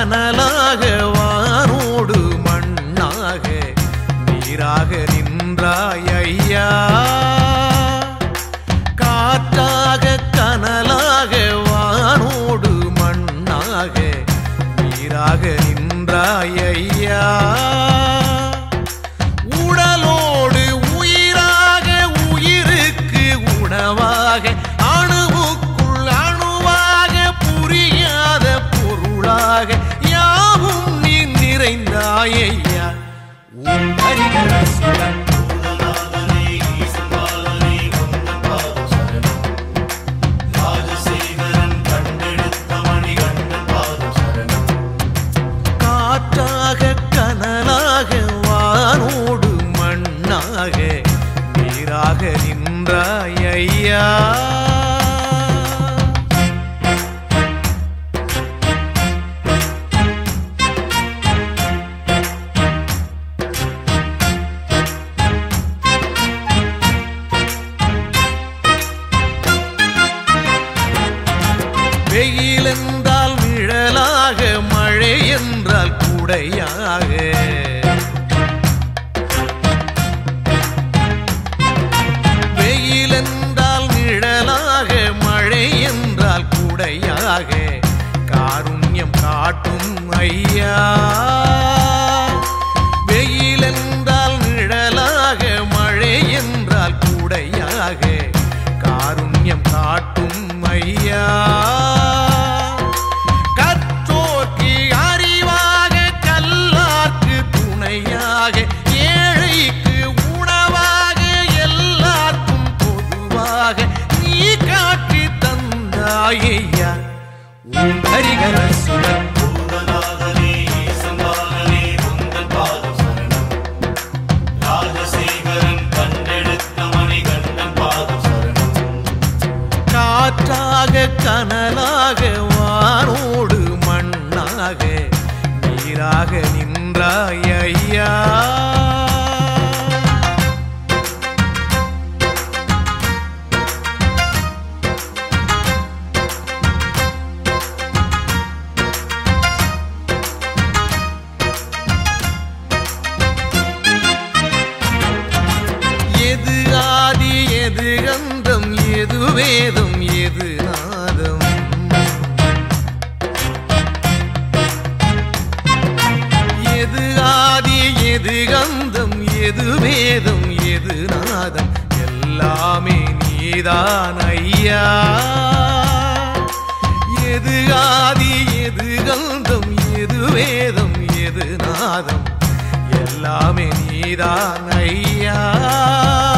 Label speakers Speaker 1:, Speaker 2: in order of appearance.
Speaker 1: கனலாக வானோடு மண்ணாக நீராக நின்றாய் ஐயா காற்றாக கனலாக வானோடு மண்ணாக நீராக நின்றாய் ஐயா உடலோடு உயிராக உயிருக்கு உணவாக அணுவுக்குள் அணுவாக புரியாத பொருளாக யாவும் நீ நிறைந்தாயையா உன் ஹரிகர சுடன்
Speaker 2: பூதநாதனே ஈசம்பாலனே உந்தன் பாதம் சரணம் ராஜசேகரன் கண்டெடுத்த மணிகண்டன் பாதம் சரணம்
Speaker 1: காற்றாக கனலாக வானோடு மண்ணாக நீராக நின்றாய் ஐயா வெயில் என்றால் நிழலாக மழை என்றால் குடையாக வெயில் என்றால் நிழலாக மழை என்றால் குடையாக காருண்யம் காட்டும் ஐயா வெயில் என்றால் நிழலாக மழை என்றால் கூடையாக காருண்யம் காட்டும் ஐயா கற்றோர்க்கு அறிவாக கல்லார்க்கு துணையாக ஏழைக்கு உணவாக எல்லாருக்கும் பொதுவாக நீ காட்டி தந்தாயையா உன் ஹரிகர சுடன்
Speaker 2: பூதநாதனே ஈசம்பாலனே உந்தன் பாதம் சரணம் ராஜசேகரன் கண்டெடுத்த மணிகண்டன் பாதம் சரணம்
Speaker 1: காற்றாக கனலாக வானோடு மண்ணாக நீராக நின்றாய் ஐயா எது ஆதி எது கந்தம் எது வேதம் எது நாதம் எது ஆதி எது கந்தம் எது வேதம் எது நாதம் எல்லாமே நீதான் ஐயா எது ஆதி எது கந்தம் எது வேதம் எது நாதம் எல்லாமே நீதான் ஐயா